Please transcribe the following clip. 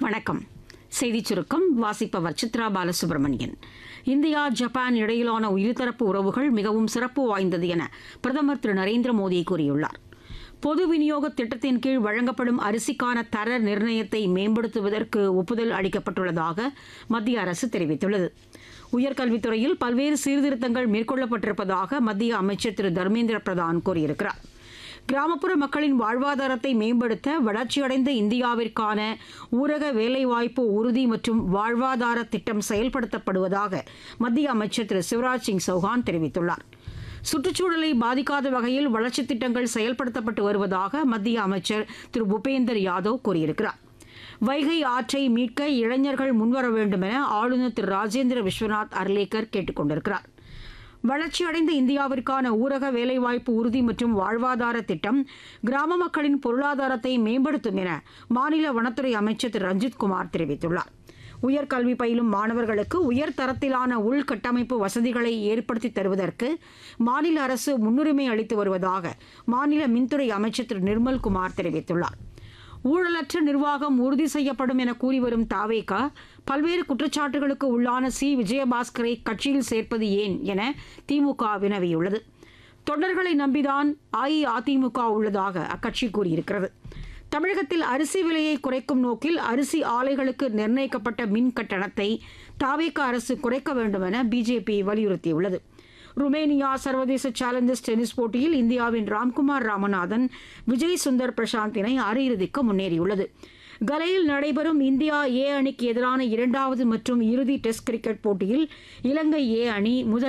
வணக்கம் செய்திச் சுருக்கம் வாசிப்பவர் சித்ரா பாலசுப்ரமணியன் இந்தியா ஜப்பான் இடையிலான இருதரப்பு உறவுகள் மிகவும் சிறப்பு வாய்ந்தது என பிரதமர் திரு நரேந்திர மோடி கூறியுள்ளார் பொது விநியோக திட்டத்தின் கீழ் வழங்கப்படும் அரிசிக்கான தர நிர்ணயத்தை மேம்படுத்துவதற்கு ஒப்புதல் அளிக்கப்பட்டுள்ளதாக மத்திய அரசு தெரிவித்துள்ளது உயர்கல்வித்துறையில் பல்வேறு சீர்திருத்தங்கள் மேற்கொள்ளப்பட்டிருப்பதாக மத்திய அமைச்சர் திரு தர்மேந்திர பிரதான் கூறியிருக்கிறார் கிராமப்புற மக்களின் வாழ்வாதாரத்தை மேம்படுத்த வளர்ச்சியடைந்த இந்தியாவிற்கான ஊரக வேலைவாய்ப்பு உறுதி மற்றும் வாழ்வாதார திட்டம் செயல்படுத்தப்படுவதாக மத்திய அமைச்சர் திரு சிவராஜ் சிங் சௌஹான் தெரிவித்துள்ளார் சுற்றுச்சூழலை பாதிக்காத வகையில் வளர்ச்சித் திட்டங்கள் செயல்படுத்தப்பட்டு வருவதாக மத்திய அமைச்சர் திரு பூபேந்தர் யாதவ் கூறியிருக்கிறார் வைகை ஆற்றை மீட்க இளைஞர்கள் முன்வர வேண்டும் என ஆளுநர் திரு ராஜேந்திர விஸ்வநாத் அர்லேக்கர் கேட்டுக் கொண்டிருக்கிறார் வளர்ச்சியடைந்த இந்தியாவிற்கான ஊரக வேலைவாய்ப்பு உறுதி மற்றும் வாழ்வாதார திட்டம் கிராம மக்களின் பொருளாதாரத்தை மேம்படுத்தும் என மாநில வனத்துறை அமைச்சர் திரு ரஞ்சித் குமார் தெரிவித்துள்ளார் உயர்கல்வி பயிலும் மாணவர்களுக்கு உயர் தரத்திலான உள்கட்டமைப்பு வசதிகளை ஏற்படுத்தி தருவதற்கு மாநில அரசு முன்னுரிமை அளித்து வருவதாக மாநில மின்துறை அமைச்சர் திரு நிர்மல்குமார் தெரிவித்துள்ளார் ஊழலற்ற நிர்வாகம் உறுதி செய்யப்படும் என கூறி வரும் தாவேகா பல்வேறு குற்றச்சாட்டுகளுக்கு உள்ளான சி விஜயபாஸ்கரை கட்சியில் சேர்ப்பது ஏன் என திமுக வினவியுள்ளது தொண்டர்களை நம்பிதான் அஇஅதிமுக உள்ளதாக அக்கட்சி கூறியிருக்கிறது தமிழகத்தில் அரிசி விலையை குறைக்கும் நோக்கில் அரிசி ஆலைகளுக்கு நிர்ணயிக்கப்பட்ட மின் கட்டணத்தை தாவேக அரசு குறைக்க வேண்டும் என பிஜேபி வலியுறுத்தியுள்ளது ருமேனியா சர்வதேச சேலஞ்சர்ஸ் டென்னிஸ் போட்டியில் இந்தியாவின் ராம்குமார் ராமநாதன் விஜய் சுந்தர் பிரசாந்த் இணை அரையிறுதிக்கு முன்னேறியுள்ளது கலையில் நடைபெறும் இந்தியா ஏ அணிக்கு எதிரான இரண்டாவது மற்றும் இறுதி டெஸ்ட் கிரிக்கெட் போட்டியில் இலங்கை ஏ அணி முதல்